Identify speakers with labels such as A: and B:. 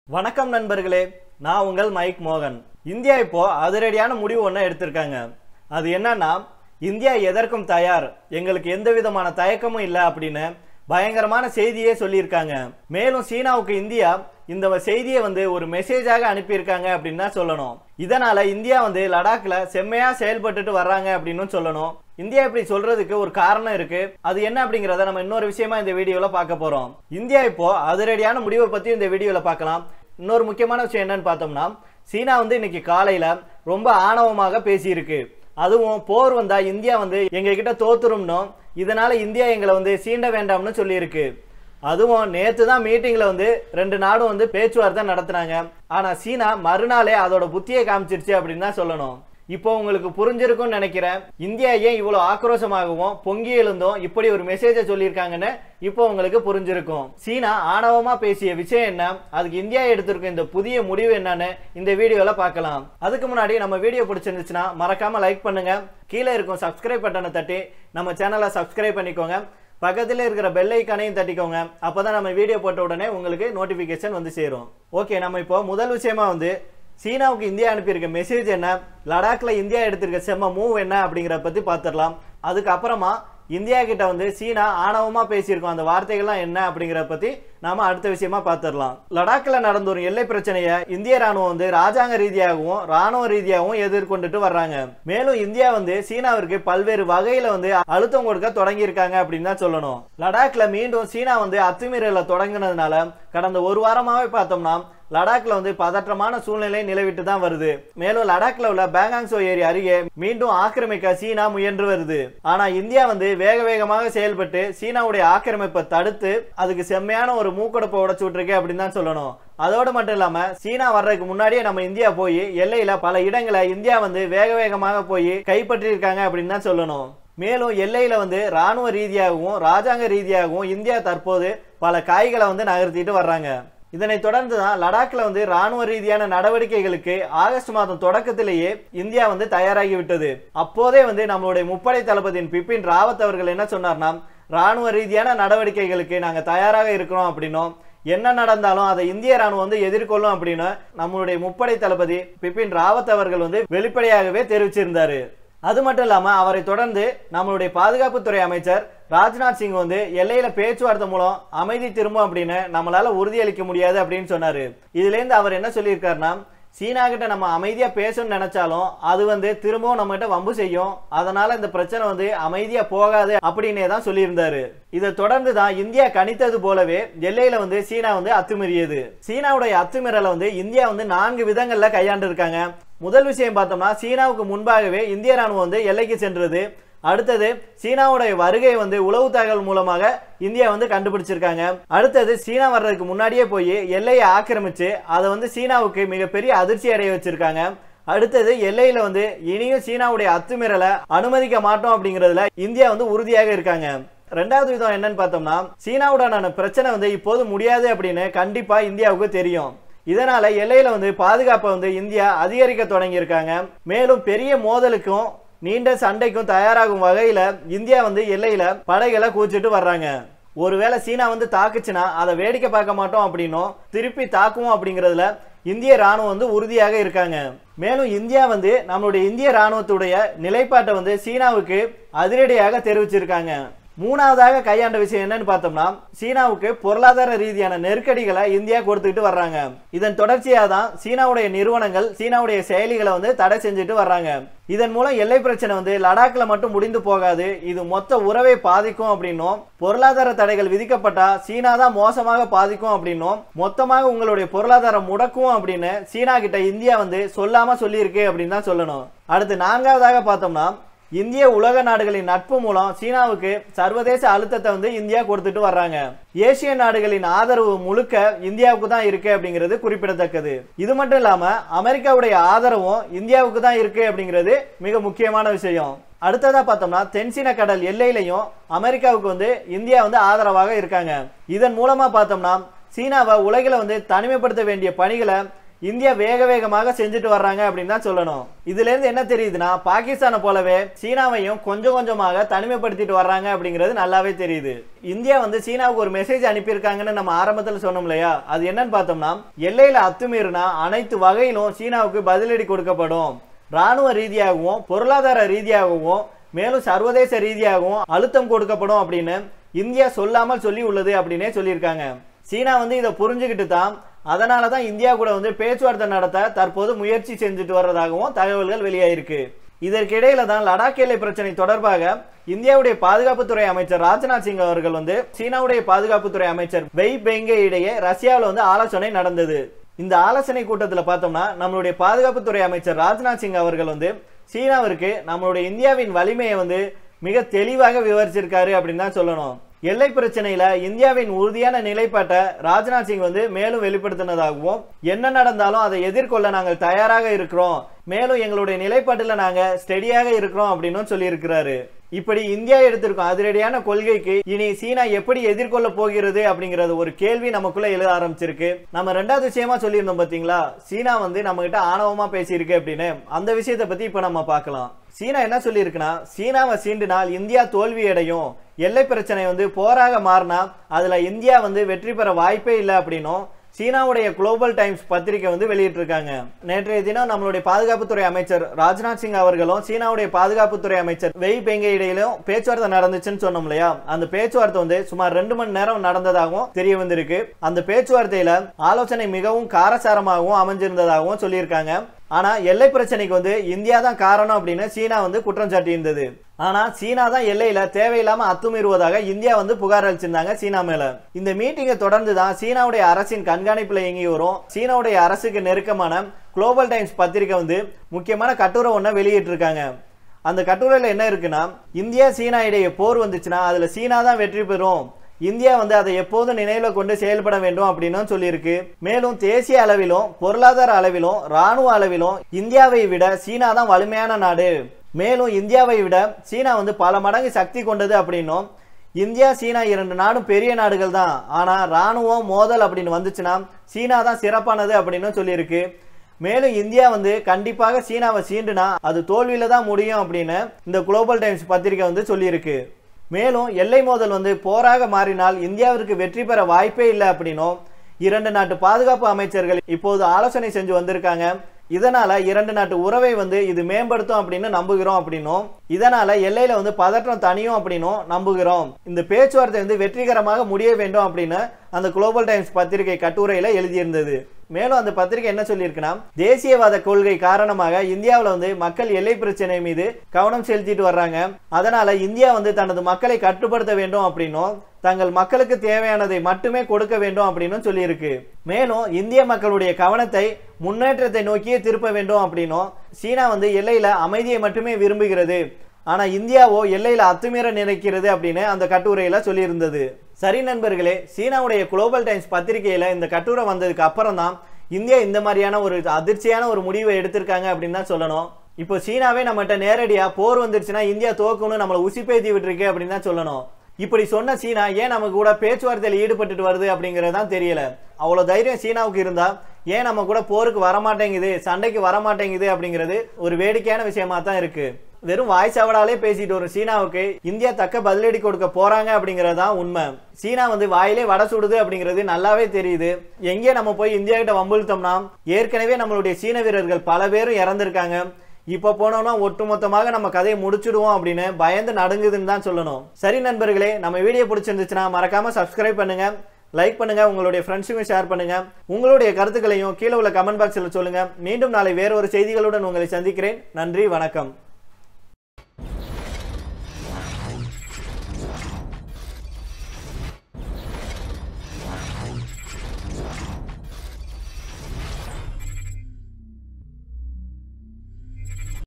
A: வணக்கம் நண்பர்களே நான் உங்கள் மைக் மோகன் இந்தியா இப்போ அதிரடியான முடிவு ஒன்று எடுத்திருக்காங்க அது என்னன்னா இந்தியா எதற்கும் தயார் எங்களுக்கு எந்த விதமான தயக்கமும் இல்லை அப்படின்னு பயங்கரமான செய்தியே சொல்லியிருக்காங்க மேலும் சீனாவுக்கு இந்தியா இந்த செய்தியை வந்து ஒரு மெசேஜாக அனுப்பியிருக்காங்க அப்படின்னு தான் சொல்லணும் இதனால இந்தியா வந்து லடாக்ல செம்மையா செயல்பட்டுட்டு வர்றாங்க அப்படின்னு சொல்லணும் இந்தியா இப்படி சொல்றதுக்கு ஒரு காரணம் இருக்கு அது என்ன அப்படிங்கறத நம்ம இன்னொரு விஷயமா இந்த வீடியோல பார்க்க போறோம் இந்தியா இப்போ அதிரடியான முடிவை பத்தி இந்த வீடியோல பார்க்கலாம் இன்னொரு முக்கியமான விஷயம் என்னன்னு பார்த்தோம்னா சீனா வந்து இன்னைக்கு காலையில ரொம்ப ஆணவமாக பேசியிருக்கு அதுவும் போர் வந்தா இந்தியா வந்து எங்க கிட்ட தோத்துரும்னும் இதனால இந்தியா எங்களை வந்து சீண்ட வேண்டாம்னு சொல்லியிருக்கு அதுவும் நேத்து தான் மீட்டிங்ல வந்து ரெண்டு நாடும் வந்து பேச்சுவார்த்தை நடத்துனாங்க ஆனா சீனா மறுநாளே அதோட புத்தியை காமிச்சிருச்சு அப்படின்னு தான் சொல்லணும் இப்போ உங்களுக்கு புரிஞ்சிருக்கும்னு நினைக்கிறேன் இந்தியா ஏன் இவ்வளவு ஆக்ரோஷமாகவும் பொங்கி எழுந்தும் இப்படி ஒரு மெசேஜை சொல்லியிருக்காங்கன்னு இப்போ உங்களுக்கு புரிஞ்சிருக்கும் சீனா ஆணவமா பேசிய விஷயம் என்ன அதுக்கு இந்தியா எடுத்திருக்கும் இந்த புதிய முடிவு என்னன்னு இந்த வீடியோல பார்க்கலாம் அதுக்கு முன்னாடி நம்ம வீடியோ பிடிச்சிருந்துச்சுன்னா மறக்காம லைக் பண்ணுங்க கீழே இருக்கும் சப்ஸ்கிரைப் பட்டனை தட்டி நம்ம சேனலை சப்ஸ்கிரைப் பண்ணிக்கோங்க பக்கத்தில் இருக்கிற பெல் ஐக்கானையும் தட்டிக்கோங்க அப்பதான் நம்ம வீடியோ போட்ட உடனே உங்களுக்கு நோட்டிபிகேஷன் வந்து சேரும் ஓகே நம்ம இப்போ முதல் விஷயமா வந்து சீனாவுக்கு இந்தியா அனுப்பியிருக்க மெசேஜ் என்ன லடாக்ல இந்தியா எடுத்திருக்க செம்ம மூவ் என்ன அப்படிங்கிறத பத்தி பார்த்துடலாம் அதுக்கப்புறமா இந்தியா கிட்ட வந்து சீனா ஆணவமா பேசியிருக்கோம் அந்த வார்த்தைகள்லாம் என்ன அப்படிங்கிறத பத்தி நாம அடுத்த விஷயமா பார்த்துடலாம் லடாக்ல நடந்த ஒரு எல்லை பிரச்சனையை இந்திய ராணுவம் வந்து ராஜாங்க ரீதியாகவும் ராணுவ ரீதியாகவும் எதிர்கொண்டுட்டு வர்றாங்க மேலும் இந்தியா வந்து சீனாவிற்கு பல்வேறு வகையில வந்து அழுத்தம் கொடுக்க தொடங்கி இருக்காங்க அப்படின்னு தான் சொல்லணும் லடாக்ல மீண்டும் சீனா வந்து அத்துமீறல தொடங்கினதுனால கடந்த ஒரு வாரமாவே பார்த்தோம்னா லடாக்ல வந்து பதற்றமான சூழ்நிலை நிலவிட்டு தான் வருது மேலும் லடாக்ல உள்ள பேங்காங்சோ ஏரி அருகே மீண்டும் ஆக்கிரமிக்க சீனா முயன்று வருது ஆனா இந்தியா வந்து வேக வேகமாக செயல்பட்டு சீனாவுடைய ஆக்கிரமிப்பை தடுத்து அதுக்கு செம்மையான ஒரு மூக்கடப்பை உடச்சு விட்டுருக்கு அப்படின்னு தான் சொல்லணும் அதோடு மட்டும் இல்லாம சீனா வர்றதுக்கு முன்னாடியே நம்ம இந்தியா போய் எல்லையில பல இடங்களை இந்தியா வந்து வேக வேகமாக போய் கைப்பற்றி இருக்காங்க அப்படின்னு தான் சொல்லணும் மேலும் எல்லையில வந்து ராணுவ ரீதியாகவும் ராஜாங்க ரீதியாகவும் இந்தியா தற்போது பல காய்களை வந்து நகர்த்திட்டு வர்றாங்க இதனைத் தொடர்ந்து தான் லடாக்ல வந்து ராணுவ ரீதியான நடவடிக்கைகளுக்கு ஆகஸ்ட் மாதம் தொடக்கத்திலேயே இந்தியா வந்து தயாராகி விட்டது அப்போதே வந்து நம்மளுடைய முப்படை தளபதியின் பிபின் ராவத் அவர்கள் என்ன சொன்னார்னா ராணுவ ரீதியான நடவடிக்கைகளுக்கு நாங்க தயாராக இருக்கிறோம் அப்படின்னும் என்ன நடந்தாலும் அதை இந்திய ராணுவம் வந்து எதிர்கொள்ளும் அப்படின்னு நம்மளுடைய முப்படை தளபதி பிபின் ராவத் அவர்கள் வந்து வெளிப்படையாகவே தெரிவிச்சிருந்தாரு அது மட்டும் இல்லாம அவரை தொடர்ந்து நம்மளுடைய பாதுகாப்புத்துறை அமைச்சர் ராஜ்நாத் சிங் வந்து எல்லையில பேச்சுவார்த்தை மூலம் அமைதி திரும்பும் அப்படின்னு நம்மளால உறுதியளிக்க முடியாது அப்படின்னு சொன்னாரு இதுல இருந்து அவர் என்ன சொல்லியிருக்காருன்னா சீனா கிட்ட நம்ம அமைதியா பேசணும்னு நினைச்சாலும் அது வந்து திரும்பவும் நம்ம கிட்ட வம்பு செய்யும் அதனால இந்த பிரச்சனை வந்து அமைதியா போகாது அப்படின்னே தான் சொல்லியிருந்தாரு இதை தொடர்ந்து தான் இந்தியா கணித்தது போலவே எல்லையில வந்து சீனா வந்து அத்துமீறியது சீனாவுடைய அத்துமீறலை வந்து இந்தியா வந்து நான்கு விதங்கள்ல கையாண்டு இருக்காங்க முதல் விஷயம் பார்த்தோம்னா சீனாவுக்கு முன்பாகவே இந்திய ராணுவம் வந்து எல்லைக்கு சென்றது அடுத்தது சீனாவுடைய வருகை வந்து உளவு தகவல் மூலமாக இந்தியா வந்து கண்டுபிடிச்சிருக்காங்க அடுத்தது சீனா வர்றதுக்கு முன்னாடியே போய் எல்லையை ஆக்கிரமிச்சு அதை வந்து சீனாவுக்கு மிகப்பெரிய அதிர்ச்சி அடைய வச்சிருக்காங்க அடுத்தது எல்லையில வந்து இனியும் சீனாவுடைய அத்துமீறலை அனுமதிக்க மாட்டோம் அப்படிங்கறதுல இந்தியா வந்து உறுதியாக இருக்காங்க ரெண்டாவது விதம் என்னன்னு பார்த்தோம்னா சீனாவுடனான பிரச்சனை வந்து இப்போது முடியாது அப்படின்னு கண்டிப்பா இந்தியாவுக்கு தெரியும் இதனால எல்லையில வந்து பாதுகாப்பை வந்து இந்தியா அதிகரிக்க தொடங்கி இருக்காங்க மேலும் பெரிய மோதலுக்கும் நீண்ட சண்டைக்கும் தயாராகும் வகையில இந்தியா வந்து எல்லையில படைகளை கூச்சிட்டு வர்றாங்க ஒருவேளை சீனா வந்து தாக்குச்சுன்னா அதை வேடிக்கை பார்க்க மாட்டோம் அப்படின்னும் திருப்பி தாக்குவோம் அப்படிங்கிறதுல இந்திய ராணுவம் வந்து உறுதியாக இருக்காங்க மேலும் இந்தியா வந்து நம்மளுடைய இந்திய ராணுவத்துடைய நிலைப்பாட்டை வந்து சீனாவுக்கு அதிரடியாக தெரிவிச்சிருக்காங்க மூணாவதாக கையாண்ட விஷயம் என்னன்னு பார்த்தோம்னா சீனாவுக்கு பொருளாதார ரீதியான நெருக்கடிகளை இந்தியா கொடுத்துக்கிட்டு வர்றாங்க இதன் தொடர்ச்சியாக தான் சீனாவுடைய நிறுவனங்கள் சீனாவுடைய செயலிகளை வந்து தடை செஞ்சுட்டு வர்றாங்க இதன் மூலம் எல்லை பிரச்சனை வந்து லடாக்ல மட்டும் முடிந்து போகாது இது மொத்த உறவை பாதிக்கும் அப்படின்னும் பொருளாதார தடைகள் விதிக்கப்பட்டா சீனா தான் மோசமாக பாதிக்கும் அப்படின்னும் மொத்தமாக உங்களுடைய பொருளாதாரம் முடக்கும் அப்படின்னு சீனா கிட்ட இந்தியா வந்து சொல்லாம சொல்லியிருக்கு அப்படின்னு தான் சொல்லணும் அடுத்து நான்காவதாக பார்த்தோம்னா இந்திய உலக நாடுகளின் நட்பு மூலம் சீனாவுக்கு சர்வதேச அழுத்தத்தை வந்து இந்தியா கொடுத்துட்டு வர்றாங்க ஏசிய நாடுகளின் ஆதரவு முழுக்க இந்தியாவுக்கு தான் இருக்கு அப்படிங்கிறது குறிப்பிடத்தக்கது இது மட்டும் இல்லாம அமெரிக்காவுடைய ஆதரவும் இந்தியாவுக்கு தான் இருக்கு அப்படிங்கிறது மிக முக்கியமான விஷயம் அடுத்ததா பார்த்தோம்னா தென்சீன கடல் எல்லையிலையும் அமெரிக்காவுக்கு வந்து இந்தியா வந்து ஆதரவாக இருக்காங்க இதன் மூலமா பார்த்தோம்னா சீனாவை உலகில வந்து தனிமைப்படுத்த வேண்டிய பணிகளை இந்தியா வேக வேகமாக செஞ்சுட்டு வர்றாங்க அப்படின்னு தான் சொல்லணும் இதுல இருந்து என்ன தெரியுதுன்னா பாகிஸ்தானை போலவே சீனாவையும் கொஞ்சம் கொஞ்சமாக தனிமைப்படுத்திட்டு வர்றாங்க அப்படிங்கிறது நல்லாவே தெரியுது இந்தியா வந்து சீனாவுக்கு ஒரு மெசேஜ் அனுப்பியிருக்காங்கன்னு நம்ம ஆரம்பத்தில் சொன்னோம் இல்லையா அது என்னன்னு பார்த்தோம்னா எல்லையில அத்துமீறினா அனைத்து வகையிலும் சீனாவுக்கு பதிலடி கொடுக்கப்படும் ராணுவ ரீதியாகவும் பொருளாதார ரீதியாகவும் மேலும் சர்வதேச ரீதியாகவும் அழுத்தம் கொடுக்கப்படும் அப்படின்னு இந்தியா சொல்லாமல் சொல்லி உள்ளது அப்படின்னே சொல்லியிருக்காங்க சீனா வந்து இதை புரிஞ்சுக்கிட்டு தான் அதனால தான் இந்தியா கூட வந்து பேச்சுவார்த்தை நடத்த தற்போது முயற்சி செஞ்சுட்டு வர்றதாகவும் தகவல்கள் வெளியாயிருக்கு இதற்கிடையில தான் லடாக் எல்லை பிரச்சனை தொடர்பாக இந்தியாவுடைய பாதுகாப்புத்துறை அமைச்சர் ராஜ்நாத் சிங் அவர்கள் வந்து சீனாவுடைய பாதுகாப்புத்துறை அமைச்சர் வெய் பெங்கே இடையே ரஷ்யாவில் வந்து ஆலோசனை நடந்தது இந்த ஆலோசனை கூட்டத்தில் பார்த்தோம்னா நம்மளுடைய பாதுகாப்புத்துறை அமைச்சர் ராஜ்நாத் சிங் அவர்கள் வந்து சீனாவிற்கு நம்மளுடைய இந்தியாவின் வலிமையை வந்து மிக தெளிவாக விவரிச்சிருக்காரு அப்படின்னு தான் சொல்லணும் எல்லை பிரச்சனையில இந்தியாவின் உறுதியான நிலைப்பாட்டை ராஜ்நாத் சிங் வந்து மேலும் வெளிப்படுத்தினதாகவும் என்ன நடந்தாலும் அதை எதிர்கொள்ள நாங்கள் தயாராக இருக்கிறோம் மேலும் எங்களுடைய நிலைப்பாட்டில் நாங்க ஸ்டெடியாக இருக்கிறோம் அப்படின்னு சொல்லியிருக்கிறாரு இப்படி இந்தியா எடுத்திருக்கும் அதிரடியான கொள்கைக்கு இனி சீனா எப்படி எதிர்கொள்ள போகிறது அப்படிங்கறது ஒரு கேள்வி நமக்குள்ள எழுத ஆரம்பிச்சிருக்கு நம்ம ரெண்டாவது விஷயமா சொல்லியிருந்தோம் பாத்தீங்களா சீனா வந்து நம்ம கிட்ட ஆணவமா பேசியிருக்கு அப்படின்னு அந்த விஷயத்தை பத்தி இப்ப நம்ம பார்க்கலாம் சீனா என்ன சொல்லியிருக்குன்னா சீனாவை சீண்டினால் இந்தியா தோல்வி அடையும் எல்லை பிரச்சனை வந்து போராக மாறினா அதுல இந்தியா வந்து வெற்றி பெற வாய்ப்பே இல்லை அப்படின்னும் சீனாவுடைய குளோபல் டைம்ஸ் பத்திரிகை வந்து வெளியிட்டிருக்காங்க நேற்றைய தினம் நம்மளுடைய பாதுகாப்புத்துறை அமைச்சர் ராஜ்நாத் சிங் அவர்களும் சீனாவுடைய பாதுகாப்புத்துறை அமைச்சர் வெய் பெங்கே இடையிலும் பேச்சுவார்த்தை நடந்துச்சுன்னு சொன்னோம் இல்லையா அந்த பேச்சுவார்த்தை வந்து சுமார் ரெண்டு மணி நேரம் நடந்ததாகவும் தெரிய வந்திருக்கு அந்த பேச்சுவார்த்தையில ஆலோசனை மிகவும் காரசாரமாகவும் அமைஞ்சிருந்ததாகவும் சொல்லியிருக்காங்க ஆனா எல்லை பிரச்சனைக்கு வந்து இந்தியா தான் காரணம் அப்படின்னு சீனா வந்து குற்றம் சாட்டியிருந்தது ஆனா சீனா தான் எல்லையில தேவையில்லாம அத்துமீறுவதாக இந்தியா வந்து புகார் அளிச்சிருந்தாங்க சீனா மேல இந்த மீட்டிங்கை தொடர்ந்து தான் சீனாவுடைய அரசின் கண்காணிப்புல இயங்கி வரும் சீனாவுடைய அரசுக்கு நெருக்கமான குளோபல் டைம்ஸ் பத்திரிகை வந்து முக்கியமான கட்டுரை ஒன்றை வெளியிட்டிருக்காங்க அந்த கட்டுரையில் என்ன இருக்குன்னா இந்தியா சீனா இடையே போர் வந்துச்சுன்னா அதுல சீனா தான் வெற்றி பெறும் இந்தியா வந்து அதை எப்போதும் நினைவில் கொண்டு செயல்பட வேண்டும் அப்படின்னு சொல்லியிருக்கு மேலும் தேசிய அளவிலும் பொருளாதார அளவிலும் ராணுவ அளவிலும் இந்தியாவை விட சீனா தான் வலிமையான நாடு மேலும் இந்தியாவை விட சீனா வந்து பல மடங்கு சக்தி கொண்டது அப்படின்னும் இந்தியா சீனா இரண்டு நாடும் பெரிய நாடுகள் தான் ஆனா ராணுவம் மோதல் அப்படின்னு வந்துச்சுன்னா சீனா தான் சிறப்பானது அப்படின்னு சொல்லியிருக்கு மேலும் இந்தியா வந்து கண்டிப்பாக சீனாவை சீண்டுனா அது தோல்வியில தான் முடியும் அப்படின்னு இந்த குளோபல் டைம்ஸ் பத்திரிகை வந்து சொல்லியிருக்கு மேலும் எல்லை மோதல் வந்து போராக மாறினால் இந்தியாவிற்கு வெற்றி பெற வாய்ப்பே இல்லை அப்படின்னும் இரண்டு நாட்டு பாதுகாப்பு அமைச்சர்கள் இப்போது ஆலோசனை செஞ்சு வந்திருக்காங்க இதனால இரண்டு நாட்டு உறவை வந்து இது மேம்படுத்தும் அப்படின்னு நம்புகிறோம் அப்படின்னும் இதனால எல்லையில வந்து பதற்றம் தனியும் அப்படின்னும் நம்புகிறோம் இந்த பேச்சுவார்த்தை வந்து வெற்றிகரமாக முடிய வேண்டும் அப்படின்னு அந்த குளோபல் டைம்ஸ் பத்திரிகை கட்டுரையில எழுதியிருந்தது மேலும் அந்த பத்திரிகை என்ன சொல்லியிருக்குன்னா தேசியவாத கொள்கை காரணமாக இந்தியாவில் வந்து மக்கள் எல்லை பிரச்சனை மீது கவனம் செலுத்திட்டு வர்றாங்க அதனால இந்தியா வந்து தனது மக்களை கட்டுப்படுத்த வேண்டும் அப்படின்னும் தங்கள் மக்களுக்கு தேவையானதை மட்டுமே கொடுக்க வேண்டும் அப்படின்னு சொல்லியிருக்கு மேலும் இந்திய மக்களுடைய கவனத்தை முன்னேற்றத்தை நோக்கியே திருப்ப வேண்டும் அப்படின்னும் சீனா வந்து எல்லையில அமைதியை மட்டுமே விரும்புகிறது ஆனா இந்தியாவோ எல்லையில அத்துமீற நினைக்கிறது அப்படின்னு அந்த கட்டுரையில சொல்லியிருந்தது சரி நண்பர்களே சீனாவுடைய குளோபல் டைம்ஸ் பத்திரிகையில இந்த கட்டுரை வந்ததுக்கு அப்புறம் தான் இந்தியா இந்த மாதிரியான ஒரு அதிர்ச்சியான ஒரு முடிவை எடுத்திருக்காங்க அப்படின்னு தான் சொல்லணும் இப்போ சீனாவே நம்மகிட்ட நேரடியா போர் வந்துருச்சுன்னா இந்தியா தோக்கணும்னு நம்மளை உசிப்பேத்தி விட்டுருக்கு அப்படின்னு தான் சொல்லணும் இப்படி சொன்ன சீனா ஏன் நமக்கு கூட பேச்சுவார்த்தையில் ஈடுபட்டுட்டு வருது அப்படிங்கிறது தான் தெரியல அவ்வளோ தைரியம் சீனாவுக்கு இருந்தா ஏன் நம்ம கூட போருக்கு வரமாட்டேங்குது சண்டைக்கு வரமாட்டேங்குது அப்படிங்கிறது ஒரு வேடிக்கையான விஷயமா தான் இருக்கு வெறும் வாய் சவடாலே பேசிட்டு வரும் சீனாவுக்கு இந்தியா தக்க பதிலடி கொடுக்க போறாங்க அப்படிங்கிறது தான் உண்மை சீனா வந்து வாயிலே வடை சுடுது அப்படிங்கிறது நல்லாவே தெரியுது எங்கே நம்ம போய் இந்தியா கிட்ட வம்பிழுத்தோம்னா ஏற்கனவே நம்மளுடைய சீன வீரர்கள் பல பேரும் இறந்திருக்காங்க இப்போ போனோம்னா ஒட்டுமொத்தமாக நம்ம கதையை முடிச்சுடுவோம் அப்படின்னு பயந்து நடுங்குதுன்னு தான் சொல்லணும் சரி நண்பர்களே நம்ம வீடியோ பிடிச்சிருந்துச்சுன்னா மறக்காம சப்ஸ்கிரைப் பண்ணுங்க லைக் பண்ணுங்க உங்களுடைய ஃப்ரெண்ட்ஸுக்கும் ஷேர் பண்ணுங்க உங்களுடைய கருத்துக்களையும் கீழே உள்ள கமெண்ட் பாக்ஸில் சொல்லுங்க மீண்டும் நாளை வேற ஒரு செய்திகளுடன் உங்களை சந்திக்கிறேன் நன்றி வணக்கம்